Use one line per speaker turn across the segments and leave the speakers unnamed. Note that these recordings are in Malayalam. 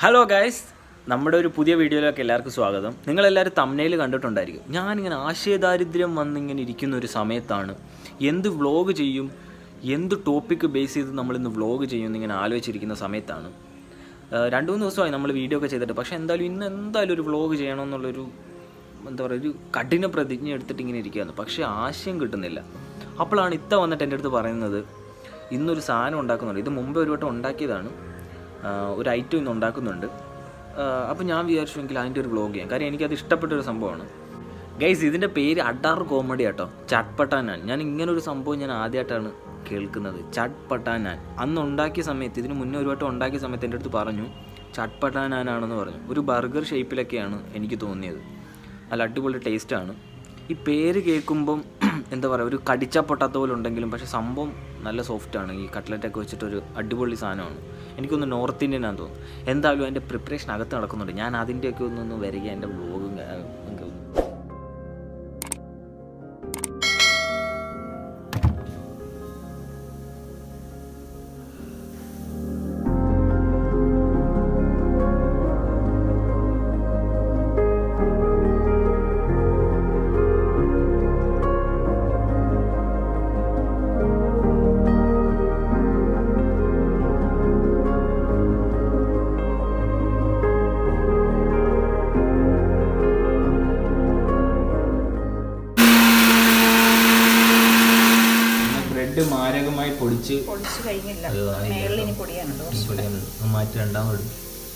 ഹലോ ഗൈസ് നമ്മുടെ ഒരു പുതിയ വീഡിയോയിലേക്ക് എല്ലാവർക്കും സ്വാഗതം നിങ്ങളെല്ലാവരും തമ്മനയിൽ കണ്ടിട്ടുണ്ടായിരിക്കും ഞാനിങ്ങനെ ആശയദാരിദ്ര്യം വന്നിങ്ങനെ ഇരിക്കുന്ന ഒരു സമയത്താണ് എന്ത് വ്ളോഗ് ചെയ്യും എന്ത് ടോപ്പിക്ക് ബേസ് ചെയ്ത് നമ്മളിന്ന് വ്ളോഗ് ചെയ്യും എന്നിങ്ങനെ ആലോചിച്ചിരിക്കുന്ന സമയത്താണ് ആ, രണ്ട് മൂന്ന് ദിവസമായി നമ്മൾ വീഡിയോ ഒക്കെ ചെയ്തിട്ട് പക്ഷേ എന്തായാലും ഇന്ന് എന്തായാലും ഒരു വ്ളോഗ് ചെയ്യണമെന്നുള്ളൊരു എന്താ പറയുക ഒരു കഠിന പ്രതിജ്ഞ എടുത്തിട്ട് ഇങ്ങനെ ഇരിക്കുകയാണ് പക്ഷേ ആശയം കിട്ടുന്നില്ല അപ്പോഴാണ് ഇത്ത വന്നിട്ട് എൻ്റെ അടുത്ത് പറയുന്നത് ഇന്നൊരു സാധനം ഉണ്ടാക്കുന്നുണ്ട് ഇത് മുമ്പേ ഒരു വട്ടം ഉണ്ടാക്കിയതാണ് ആ, ഒരു ഐറ്റം ഇന്ന് ഉണ്ടാക്കുന്നുണ്ട് അപ്പോൾ ഞാൻ വിചാരിച്ചുവെങ്കിൽ അതിൻ്റെ ഒരു വ്ളോഗ് ചെയ്യാം കാര്യം എനിക്കത് ഇഷ്ടപ്പെട്ട ഒരു സംഭവമാണ് ഗൈസ് ഇതിൻ്റെ പേര് അഡാർ കോമഡി ആട്ടോ ചട്പട്ടാനാൻ ഞാൻ ഇങ്ങനെ ഒരു സംഭവം ഞാൻ ആദ്യമായിട്ടാണ് കേൾക്കുന്നത് ചട്പട്ടാനാൻ അന്ന് ഉണ്ടാക്കിയ സമയത്ത് ഇതിന് മുന്നേ ഒരു വട്ടം ഉണ്ടാക്കിയ സമയത്ത് എൻ്റെ അടുത്ത് പറഞ്ഞു ചട്പട്ടാനാനാണെന്ന് പറഞ്ഞു ഒരു ബർഗർ ഷേപ്പിലൊക്കെയാണ് എനിക്ക് തോന്നിയത് നല്ല അടിപൊളി ടേസ്റ്റാണ് ഈ പേര് കേൾക്കുമ്പം എന്താ പറയുക ഒരു കടിച്ച പൊട്ടാത്ത പോലെ ഉണ്ടെങ്കിലും പക്ഷേ സംഭവം നല്ല സോഫ്റ്റാണ് ഈ കട്ട്ലറ്റൊക്കെ വെച്ചിട്ട് ഒരു അടിപൊളി സാധനമാണ് എനിക്കൊന്ന് നോർത്ത് ഇന്ത്യൻ ആണെന്ന് തോന്നുന്നു എന്തായാലും അതിൻ്റെ പ്രിപ്പറേഷൻ അകത്ത് നടക്കുന്നുണ്ട് ഞാൻ അതിൻ്റെയൊക്കെ ഒന്നൊന്ന് വരിക എൻ്റെ വ്ലോഗും ബ്രെഡ് മാരകമായി പൊടിച്ച്
പൊടിച്ചു കഴിഞ്ഞില്ല
അത് ആയില്ല.
മേളിൽ ഇനി പൊടിയാനുണ്ട് കുറച്ച്
മാറ്റി രണ്ടാമത്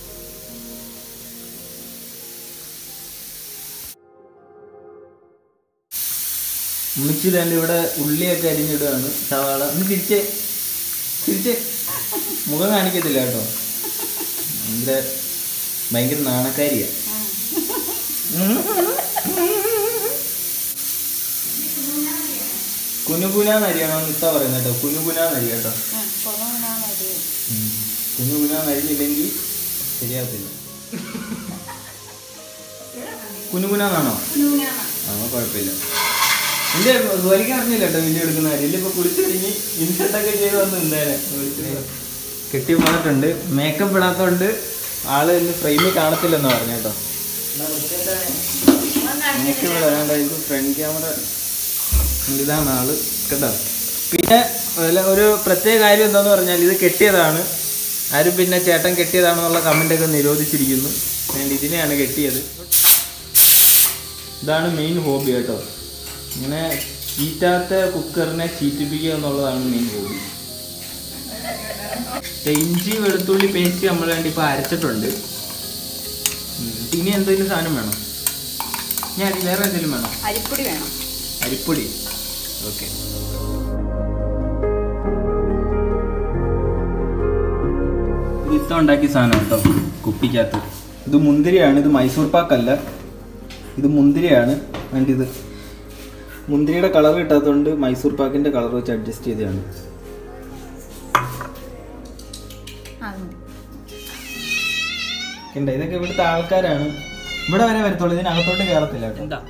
ഉമ്മിച്ചി തന്നെ ഇവിടെ ഉള്ളിയൊക്കെ അരിഞ്ഞിടുകയാണ് സവാള ഒന്ന് തിരിച്ചേ തിരിച്ചേ മുഖം കാണിക്കത്തില്ല കേട്ടോ ഭയങ്കര ഭയങ്കര നാണക്കാരിയാ കുനുകുനാന്നരിയാണോ ഇത്ത പറയുന്നത് കേട്ടോ കുനുകുനാന്നരി കേട്ടോ
കുളമണി
കുനുകുനാന്ന് അരിഞ്ഞില്ലെങ്കിൽ ശരിയാകത്തില്ല കുനുകുനാന്നാണോ ആ കുഴപ്പമില്ല എന്റെ ജോലിക്ക് അറിഞ്ഞില്ല കേട്ടോ വീഡിയോ എടുക്കുന്ന കാര്യം ഇല്ല ഇപ്പൊ കുളിച്ചൊരുങ്ങി ഇൻഷർട്ടൊക്കെ ചെയ്ത് വന്ന് എന്തായാലും കെട്ടി വന്നിട്ടുണ്ട് മേക്കപ്പ് ഇടാത്തോണ്ട് ആള് ഇന്ന് ഫ്രെയിമിൽ കാണത്തില്ലെന്ന് പറഞ്ഞു കേട്ടോ മേക്കപ്പ് ഇടാണ്ട് ഇത് ഫ്രണ്ട് ക്യാമറ ഇതാണ് ആള് കേട്ടോ പിന്നെ അതില് ഒരു പ്രത്യേക കാര്യം എന്താന്ന് പറഞ്ഞാൽ ഇത് കെട്ടിയതാണ് ആരും പിന്നെ ചേട്ടൻ കെട്ടിയതാണെന്നുള്ള കമന്റ് ഒക്കെ നിരോധിച്ചിരിക്കുന്നു ഞാൻ ഇതിനെയാണ് കെട്ടിയത് ഇതാണ് മെയിൻ ഹോബി കേട്ടോ ഇങ്ങനെ ചീറ്റാത്ത കുക്കറിനെ ചീറ്റിപ്പിക്കുക എന്നുള്ളതാണ് മെയിൻ ഹോബി ഇഞ്ചി വെളുത്തുള്ളി പേസ്റ്റ് നമ്മൾ വേണ്ടി ഇപ്പൊ അരച്ചിട്ടുണ്ട് ഉം. ഇനി എന്തെങ്കിലും സാധനം വേണം ഞാൻ വേറെ എന്തെങ്കിലും വേണം
അരിപ്പൊടി വേണം
അരിപ്പൊടി ഓക്കെ ഇത്ത ഉണ്ടാക്കിയ സാധനം കേട്ടോ കുപ്പിക്കകത്ത് ഇത് മുന്തിരിയാണ് ഇത് മൈസൂർ പാക്കല്ല ഇത് മുന്തിരിയാണ് വേണ്ട ഇത് മുന്തിരിയുടെ കളർ കിട്ടാത്തതുകൊണ്ട് മൈസൂർ പാക്കിന്റെ കളർ വെച്ച് അഡ്ജസ്റ്റ് ചെയ്തതാണ് ഉണ്ട് ഇതൊക്കെ ഇവിടുത്തെ ആൾക്കാരാണ് ഇവിടെ വരെ വരത്തുള്ളൂ ഇതിനകത്തോട്ട് കയറത്തില്ല കേട്ടോ എന്താ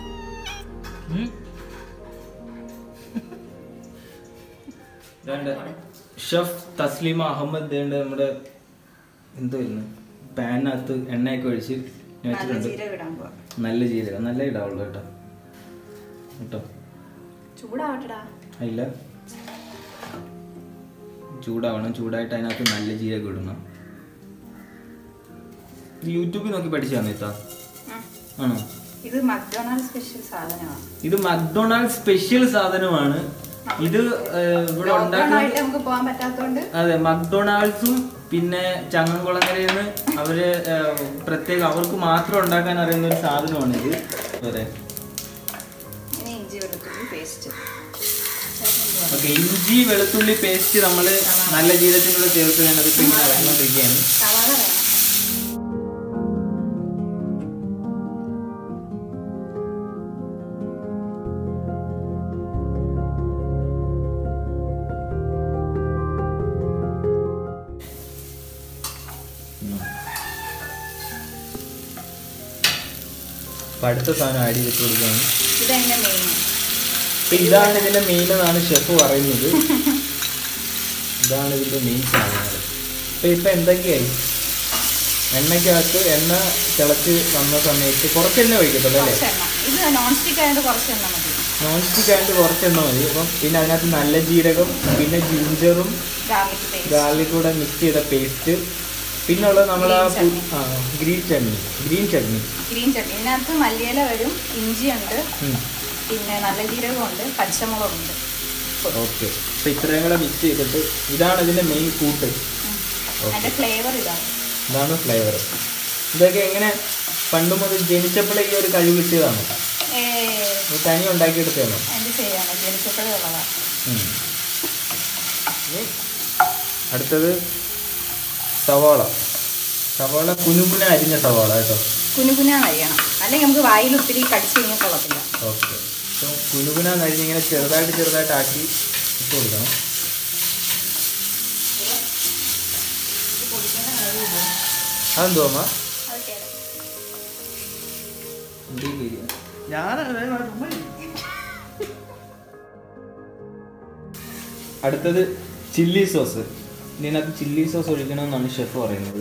ഷെഫ് തസ്ലീമ അഹമ്മദ് ദേണ്ട് നമ്മുടെ എന്തായിരുന്നു പാനകത്ത് എണ്ണയൊക്കെ ഒഴിച്ച്
നല്ല
വെച്ചിട്ടുണ്ട്
ജീരകം ഇടാൻ പോവാ
നല്ല ജീരകം നല്ല ഇടാവുള്ളൂ കേട്ടോ കേട്ടോ
ചൂടാവട്ടടാ
ഇല്ല ചൂടാവണം ചൂടായിട്ട് അതിനകത്ത് നല്ല ജീരകം ഇടണം ഇത് യൂട്യൂബിൽ നോക്കി പഠിച്ചാണ് ഇത്ത ആണോ
ഇത് മക്ഡൊണാൾഡ് സ്പെഷ്യൽ സാധനമാണ്
ഇത് മക്ഡൊണാൾഡ് സ്പെഷ്യൽ സാധനമാണ് ഇത് ഏഹ്, ഇവിടെ
ലോക്ക്ഡൌൺ
ഉണ്ടാക്കുന്നത്
ആയിട്ട് നമുക്ക് പോകാൻ പറ്റാത്തോണ്ട്
അതെ മക്ഡൊണാൾഡ്സും പിന്നെ ചങ്ങൻകുളങ്ങരയിൽ നിന്ന് അവര് ഏഹ്, പ്രത്യേകം അവർക്ക് മാത്രം ഉണ്ടാക്കാൻ അറിയുന്ന ഒരു സാധനമാണ് ഇത് അതെ
ഇനി ഇഞ്ചി വെളുത്തുള്ളി പേസ്റ്റ്
ഓക്കെ ഇഞ്ചി വെളുത്തുള്ളി പേസ്റ്റ് നമ്മൾ നല്ല ജീരകത്തിനുള്ള ചേർത്ത് ഞാനത് ഇപ്പൊ ഇങ്ങനെ ഇറങ്ങിക്കൊണ്ടിരിക്കുകയാണ്
സവാള വേണം
ഉം. അപ്പൊ അടുത്ത സാധനം ആഡ് ചെയ്തിട്ട് കൊടുക്കുകയാണ്
ഇതതിന്റെ മെയിൻ
അപ്പൊ ഇതാണ് ഇതിന്റെ മെയിൻ എന്നാണ് ഷെഫ് പറയുന്നത് ഇതാണ് ഇതിന്റെ മെയിൻ സാധനങ്ങൾ ഇപ്പൊ ഇപ്പൊ എന്തൊക്കെയായി എണ്ണയ്ക്കകത്ത് എണ്ണ തിളച്ച് വന്ന സമയത്ത് കുറച്ച് എണ്ണ ഒഴിക്കത്തുള്ളൂ അല്ലേ
കുറച്ച് എണ്ണ ഇത് നോൺ സ്റ്റിക്ക് ആയതുകൊണ്ട് കുറച്ച് എണ്ണ മതി
നോൺ സ്റ്റിക്ക് ആയിട്ട് കുറച്ച് എണ്ണ മതി അപ്പം പിന്നെ അതിനകത്ത് നല്ല ജീരകം പിന്നെ ജിഞ്ചറും
ഗാർലിക് പേസ്റ്റ്
ഗാർലിക് കൂടെ മിക്സ് ചെയ്ത പേസ്റ്റ് പിന്നെ ഉള്ളത് നമ്മൾ ആ
Green chutney.
ആ green chutney green chutney
green chutney ഇതിനകത്ത് മല്ലിയില വരും ഇഞ്ചിയുണ്ട് പിന്നെ നല്ല ജീരകമുണ്ട് പച്ചമുളകുണ്ട്
ഓക്കെ അപ്പം ഇത്രയും കൂടെ മിക്സ് ചെയ്തിട്ട് ഇതാണ് ഇതിൻ്റെ മെയിൻ കൂട്ട്
അതിന്റെ ഫ്ലേവർ ഇതാണ്
ഇതാണ് ഫ്ലേവർ ഇതൊക്കെ എങ്ങനെ പണ്ട് മുതൽ ജനിച്ചപ്പോഴേ ഈ ഒരു കഴിവ് കിട്ടിയതാണ്
ഏ
ഇത് തനി ഉണ്ടാക്കിയെടുത്തതാണ്
എന്ത് ചെയ്യാനോ ജനിച്ചപ്പോഴേ ഉള്ളതാണ്
ഉം. ഇനി അടുത്തത് സവാള സവാള കുനുകുന അരിഞ്ഞ സവാള കേട്ടോ
കുനുകുനാന്ന് അരിയണം അല്ലെങ്കിൽ നമുക്ക് വായിൽ ഒത്തിരി കടിച്ചു കഴിഞ്ഞാൽ കൊള്ളത്തില്ല
ഓക്കെ അപ്പം കുനുകുന അരിഞ്ഞ് ഇങ്ങനെ ചെറുതായിട്ട് ചെറുതായിട്ട് ആക്കി ഇട്ട് കൊടുക്കണം അതെന്തോ അമ്മ അടുത്തത് ചില്ലി സോസ് ഇതിനകത്ത് ചില്ലി സോസ് ഒഴിക്കണമെന്നാണ് ഷെഫ് പറയുന്നത്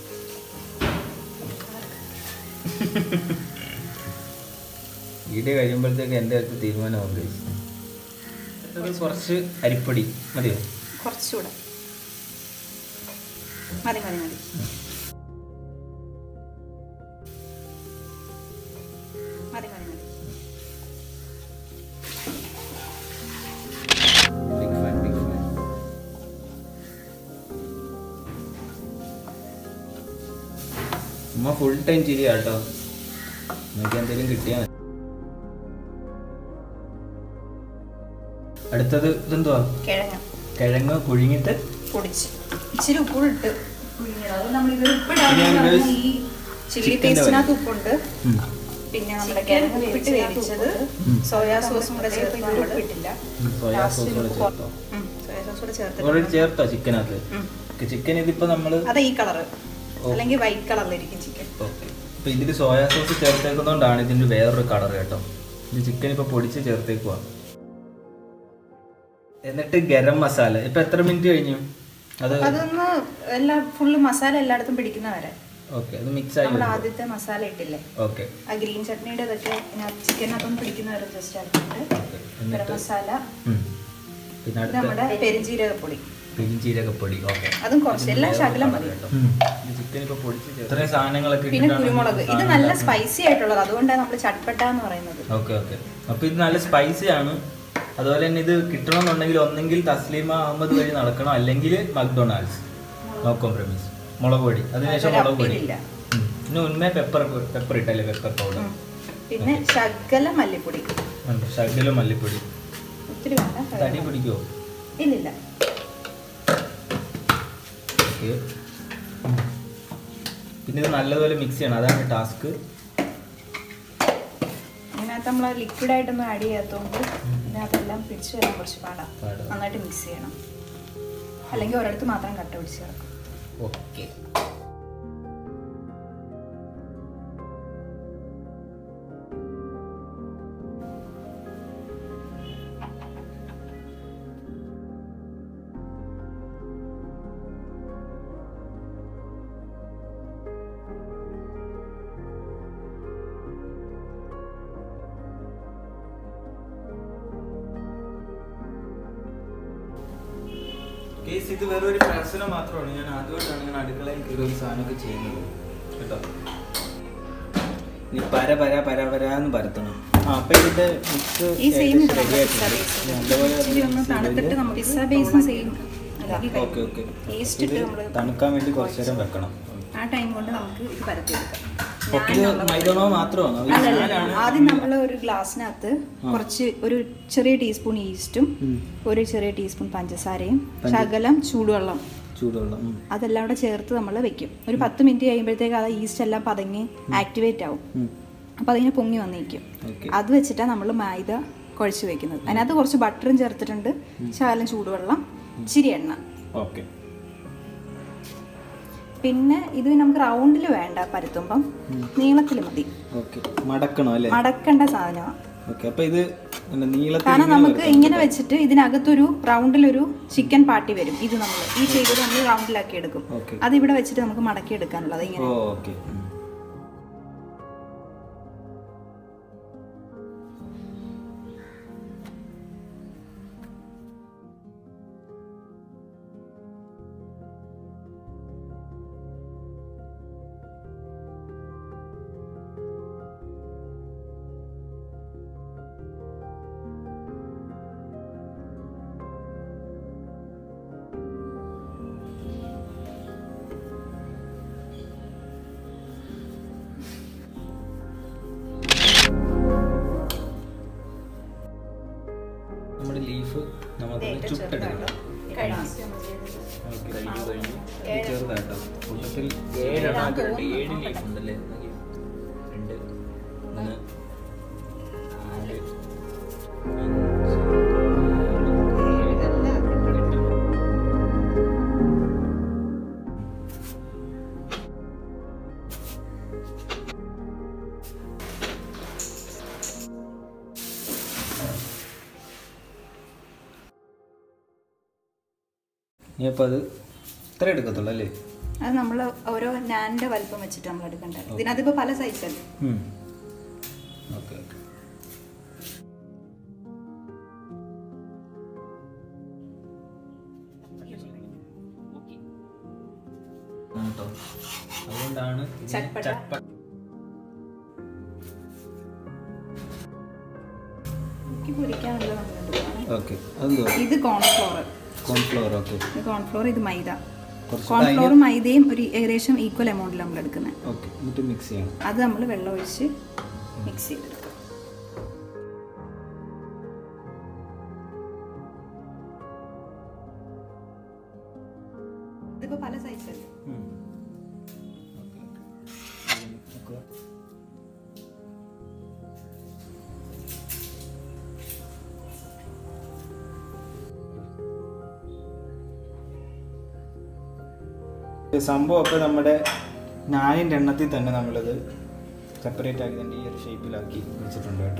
വീഡിയോ കഴിയുമ്പോഴത്തേക്ക് എൻ്റെ അടുത്ത് തീരുമാനമുണ്ട് അടുത്തത് കുറച്ച് അരിപ്പൊടി മതിയോ
കുറച്ചുകൂടെ മതി മതി മതി മതി മതി മതി
Big fan, big fan. ഉമ്മ ഫുൾ ടൈം ചിരിയാ കേട്ടോ നിങ്ങൾക്ക് എന്തെങ്കിലും കിട്ടിയാൽ മതി. അടുത്തത് ഇതെന്തുവാ
കിഴങ്ങ്
കിഴങ്ങ് പുഴുങ്ങിയിട്ട്
പൊടിച്ച് ഇച്ചിരി ഉപ്പിട്ട് പുഴുങ്ങിയത് അത് നമ്മളിത്
ഇനി
ഉപ്പിടാതെ
അതിനകത്ത്
ഈ ചില്ലി
ചിക്കൻ്റെ
പേസ്റ്റിനകത്ത് ഉപ്പുണ്ട്
ഉം.
പിന്നെ നമ്മുടെ കിഴങ്ങ് ഉപ്പിട്ട് വേവിച്ചത്
ഉം.
സോയാ സോസും കൂടെ ചേർത്ത് നമ്മൾ ഉപ്പിട്ടില്ല
ഉം, സോയാ സോസ് കൂടെ ചേർത്തോ
സോയാ സോസ് കൂടെ ചേർത്ത്
ഓൾറെഡി ചേർത്തോ ചിക്കനകത്ത് ചിക്കൻ ഇതിപ്പോ നമ്മള്
അതെ ഈ കളറ് അല്ലെങ്കിൽ വൈറ്റ് കളറിലിരിക്കും ചിക്കൻ
ഓക്കെ അപ്പൊ ഇതിൽ സോയാ സോസ് ചേർത്തേക്കുന്നതുകൊണ്ടാണ് ഇതിന്റെ വേറൊരു കളർ കേട്ടോ ഇത് ചിക്കൻ ഇപ്പൊ പൊടിച്ച് ചേർത്തേക്കുവാ എന്നിട്ട് ഗരം മസാല ഇപ്പൊ എത്ര മിനിറ്റ് കഴിഞ്ഞു അത്
അതൊന്ന് എല്ലാ ഫുള്ള് മസാല എല്ലായിടത്തും പിടിക്കുന്ന വരെ
ഓക്കെ അത് മിക്സ് ആയി
നമ്മൾ ആദ്യത്തെ മസാല ഇട്ടില്ലേ
ഓക്കെ
ആ ഗ്രീൻ ചട്നിയുടെ ഇതൊക്കെ ചിക്കനകത്തൊന്ന് പിടിക്കുന്ന വരെ ജസ്റ്റ് ആക്കിയിട്ട് ഗരം
എന്നിട്ട്
മസാല
പിന്നെ
ഇത്
അടുത്ത
നമ്മുടെ പെരുംജീരകപ്പൊടി
പെരിഞ്ചീരകപ്പൊടി ഓക്കെ
അതും കുറച്ച് എല്ലാം ശകലം മതി
ചിക്കൻ ഇപ്പൊ പൊടിച്ച് ചേർത്ത് ഇത്രയും സാധനങ്ങളൊക്കെ
പിന്നെ
ഇട്ടിട്ടാണ്
കുരുമുളക് ഇത്
സാധനം
നല്ല
ഉണ്ടാക്കുന്നത്.
സ്പൈസി ആയിട്ടുള്ളത് അതുകൊണ്ടാണ് നമ്മൾ ചട്പട്ട എന്ന് പറയുന്നത്
ഓക്കെ ഓക്കെ അപ്പൊ ഇത് നല്ല സ്പൈസി ആണ് അതുപോലെ തന്നെ ഇത് കിട്ടണമെന്നുണ്ടെങ്കിൽ ഒന്നെങ്കിൽ തസ്ലീമ അഹമ്മദ് വഴി നടക്കണം അല്ലെങ്കിൽ മക്ഡൊണാൾഡ്സ് നോ കോംപ്രമൈസ് മുളക് പൊടി അതിനുശേഷം
അതൊരു
മുളക് പൊടി
അപ്പീലില്ല.
ഉം. പിന്നെ ഉന്മേ പെപ്പർ പെപ്പർ ഇട്ടല്ലേ പെപ്പർ പൗഡർ
ഉം. പിന്നെ ശകല മല്ലിപ്പൊടി
ശകലം മല്ലിപ്പൊടി
ഒത്തിരി വേണ്ട
തടി പിടിക്കുമോ
ഇല്ലില്ല
ഓക്കെ പിന്നെ ഇത് നല്ലതുപോലെ മിക്സ് ചെയ്യണം അതാണ് ടാസ്ക്
ഇതിനകത്ത് നമ്മൾ ലിക്വിഡ് ആയിട്ടൊന്നും ആഡ് ചെയ്യാത്തതുകൊണ്ട് ഇതിനകത്തെല്ലാം പിടിച്ചു വരാൻ കുറച്ച് പാടാം
പാടാ.
നന്നായിട്ട് മിക്സ് ചെയ്യണം അല്ലെങ്കിൽ ഒരിടത്ത് മാത്രം കട്ട പിടിച്ച് കിടക്കും
ഓക്കെ കേസ് ഇത് വെറും ഒരു പ്രശ്നം മാത്രമാണ് ഞാൻ ആദ്യമായിട്ടാണ് ഞാൻ അടുക്കളയിൽ കയറി ഒരു സാധനമൊക്കെ ചെയ്യുന്നത് കേട്ടോ ഇനി പര പര പര പര എന്ന് പരത്തണം ആ അപ്പൊ ഇതിന്റെ മിക്സ്
ഈ സെയിം
റെഡി ആയിട്ടുണ്ട് നല്ലപോലെ
ഇച്ചിരി ഒന്ന് തണുത്തിട്ട് നമുക്ക് പിസ്സ ബേസും സെയിം
ഓക്കെ ഓക്കെ
Paste ഇട്ട്
ഇത്
നമ്മള്
തണുക്കാൻ വേണ്ടി കുറച്ച് നേരം വെക്കണം
ആ ടൈം കൊണ്ട് നമുക്ക് ഇത് പരത്തിയെടുക്കാം
ഒക്കെ ഇത് മൈദമാവ് മാത്രമാണോ അത്
അല്ലല്ല
ഞാനാണ്
ആദ്യം നമ്മൾ ഒരു ഗ്ലാസ്സിനകത്ത് കുറച്ച് ഒരു ചെറിയ ടീസ്പൂൺ ഈസ്റ്റും
ഉം.
ഒരു ചെറിയ ടീസ്പൂൺ പഞ്ചസാരയും ശകലം ചൂടുവെള്ളം
ചൂടുവെള്ളം ഉം.
അതെല്ലാം കൂടെ ചേർത്ത് നമ്മൾ വെക്കും ഒരു പത്ത് മിനിറ്റ് കഴിയുമ്പോഴത്തേക്ക് അത് ഈസ്റ്റ് എല്ലാം പതങ്ങി ആക്ടിവേറ്റ് ആവും
ഉം.
അപ്പോൾ അതിങ്ങനെ പൊങ്ങി വന്നിരിക്കും
ഓക്കെ
അത് വെച്ചിട്ടാണ് നമ്മൾ മൈദ കുഴച്ച് വെക്കുന്നത് അതിനകത്ത് കുറച്ച് ബട്ടറും ചേർത്തിട്ടുണ്ട് ശകലം ചൂടുവെള്ളം ഇച്ചിരി എണ്ണ
ഓക്കെ
പിന്നെ ഇത് നമുക്ക് റൗണ്ടിൽ വേണ്ട പരത്തുമ്പം നീളത്തിൽ മതി
ഓക്കെ മടക്കണോ അല്ലേ
മടക്കേണ്ട സാധനമാണ്
ഓക്കെ അപ്പോൾ ഇത് എന്താ നീളത്തിൽ
കാരണം നമുക്ക് ഇങ്ങനെ വെച്ചിട്ട് ഇതിനകത്തൊരു റൗണ്ടിലൊരു ചിക്കൻ പാട്ടി വരും ഇത് നമ്മൾ ഈ ചെയ്തത് നമ്മൾ റൗണ്ടിലാക്കി എടുക്കും
ഓക്കെ
അത് ഇവിടെ വെച്ചിട്ട് നമുക്ക് മടക്കി എടുക്കാനുള്ളത് ഇങ്ങനെ
ഓ ഓക്കെ നമ്മുടെ ലീഫ് നമുക്കൊന്ന് ചുട്ടെടുക്കണം ഓക്കെ കഴിഞ്ഞു കഴിഞ്ഞു ഇത് ചെറുതാട്ടോ കൂട്ടത്തിൽ ഏഴെണ്ണം ആക്കിയിട്ടുണ്ട് ഏഴ് ലീഫ് ഉണ്ടല്ലേ നോക്കി. രണ്ട് മൂന്ന് നാല് അഞ്ച് ആറ് എട്ട് ഇനിയപ്പോൾ അത് ഇത്ര എടുക്കത്തുള്ളൂ അല്ലേ
അത് നമ്മൾ ഓരോ നാനിന്റെ വലിപ്പം വെച്ചിട്ട് നമ്മൾ എടുക്കേണ്ടത് ഇതിനകത്തിപ്പോ പല സൈസല്ലേ
ഓക്കെ ഓക്കെ കേട്ടോ അതുകൊണ്ടാണ് ഇതിന്
ചട്പട.
ചട്പട
എനിക്ക് പൊരിക്കാനുള്ളത് നമ്മൾ എടുക്കുകയാണ്.
ഓക്കെ അതെന്തോ
ഇത് കോൺഫ്ലോർ
കോൺഫ്ലവർ ഓക്കെ
ഇത് കോൺഫ്ലോർ ഇത് മൈദ
കുറച്ച്
കോൺഫ്ലോറും മൈദയും ഒരു ഏകദേശം ഈക്വൽ എമൗണ്ടിൽ നമ്മൾ എടുക്കുന്നത്
ഓക്കെ എന്നിട്ട് മിക്സ് ചെയ്യണം
അത് നമ്മൾ വെള്ളം ഒഴിച്ച് മിക്സ് ചെയ്തെടുക്കും ഇതിപ്പോ പല സൈസല്ലേ
ഓക്കെ ഓക്കെ സംഭവമൊക്കെ നമ്മുടെ നാലിൻ്റെ എണ്ണത്തിൽ തന്നെ നമ്മളിത് സെപ്പറേറ്റ് ആക്കി തന്നെ ഈ ഒരു ഷേപ്പിലാക്കി വെച്ചിട്ടുണ്ട് കേട്ടോ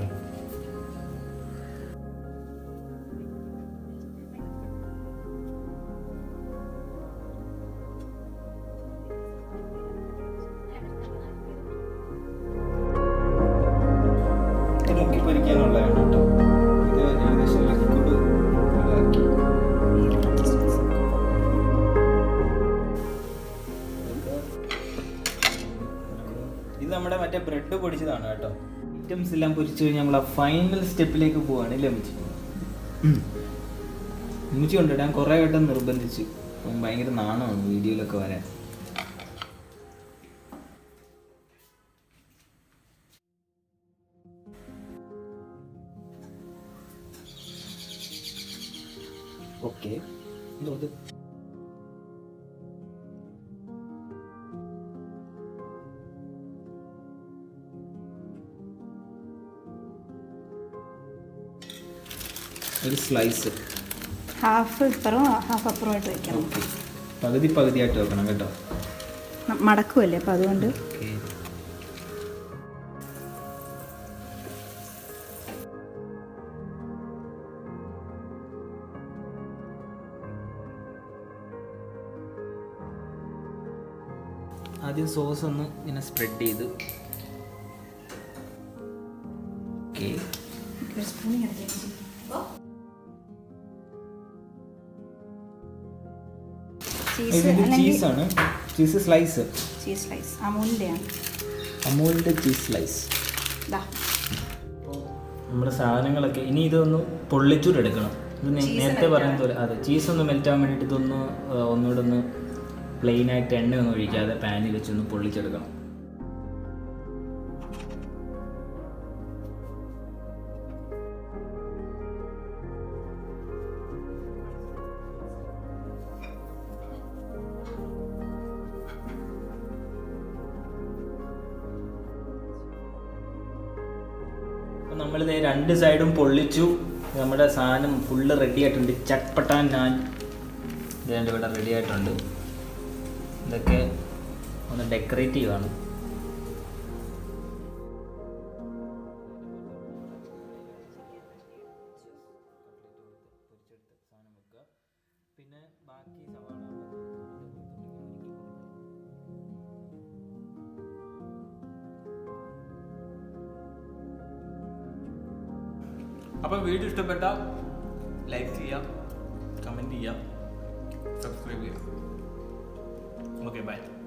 ഇത് മുക്കി പൊരിക്കാനുള്ളതാണ് കേട്ടോ ഇത് ഏകദേശം ലിക്വിഡ് ഇതാക്കി ഇത് നമ്മുടെ മറ്റേ ബ്രെഡ് പൊടിച്ചതാണ് കേട്ടോ ഐറ്റംസ് എല്ലാം പൊരിച്ചു കഴിഞ്ഞാൽ നമ്മൾ ആ ഫൈനൽ സ്റ്റെപ്പിലേക്ക് പോവാണ് ഇല്ലേ അമ്മച്ചി അമ്മച്ചി ഉണ്ട് ഞാൻ കുറേ വട്ടം നിർബന്ധിച്ച് അപ്പം ഭയങ്കര നാണമാണ് വീഡിയോയിലൊക്കെ വരാൻ ഓക്കെ ഇത് ഒരു സ്ലൈസ്
ഹാഫ് ഇപ്പുറം ഹാഫ് അപ്പുറമായിട്ട് വെക്കണം
ഓക്കെ പകുതി പകുതിയായിട്ട് വെക്കണം കേട്ടോ
ന- മടക്കുമല്ലേ അപ്പം അതുകൊണ്ട്
ഓക്കെ ആദ്യം സോസ് ഒന്ന് ഇങ്ങനെ സ്പ്രെഡ് ചെയ്ത് ഓക്കെ
ഒരു സ്പൂൺ ഇങ്ങനെ ചെയ്യണം. ചീസ്
ഇത്
അല്ലെങ്കിൽ
ചീസാണ് ചീസ് സ്ലൈസ്
ചീസ് സ്ലൈസ് അമൂലിൻ്റെയാണ്
അമൂലിൻ്റെ ചീസ് സ്ലൈസ്
ഇതാ
നമ്മുടെ സാധനങ്ങളൊക്കെ ഇനി ഇതൊന്ന് പൊള്ളിച്ചൂടെടുക്കണം ഇത് നേ-
Cheese
നേരത്തെ
melt
പറഞ്ഞ പോലെ അതെ ചീസ് ഒന്ന് മെൽറ്റ് ആവാൻ വേണ്ടിയിട്ട് ഇതൊന്ന് ആ, ഒന്നുകൂടെ ഒന്ന് പ്ലെയിൻ ആയിട്ട് എണ്ണ ഒന്നും ഒഴിക്കാതെ പാനിൽ വെച്ചൊന്ന് പൊള്ളിച്ചെടുക്കണം അപ്പം നമ്മളിത് രണ്ട് സൈഡും പൊള്ളിച്ചു നമ്മുടെ സാധനം ഫുള്ള് റെഡി ആയിട്ടുണ്ട് ചട്പട്ടാൻ ഞാൻ ഇതിൻ്റെ ഇവിടെ റെഡി ആയിട്ടുണ്ട് ഇതൊക്കെ ഒന്ന് ഡെക്കറേറ്റ് ചെയ്യുവാണ് അപ്പം വീഡിയോ ഇഷ്ടപ്പെട്ട ലൈക്ക് ചെയ്യുക കമൻറ്റ് ചെയ്യുക സബ്സ്ക്രൈബ് ചെയ്യുക ഓക്കെ ബൈ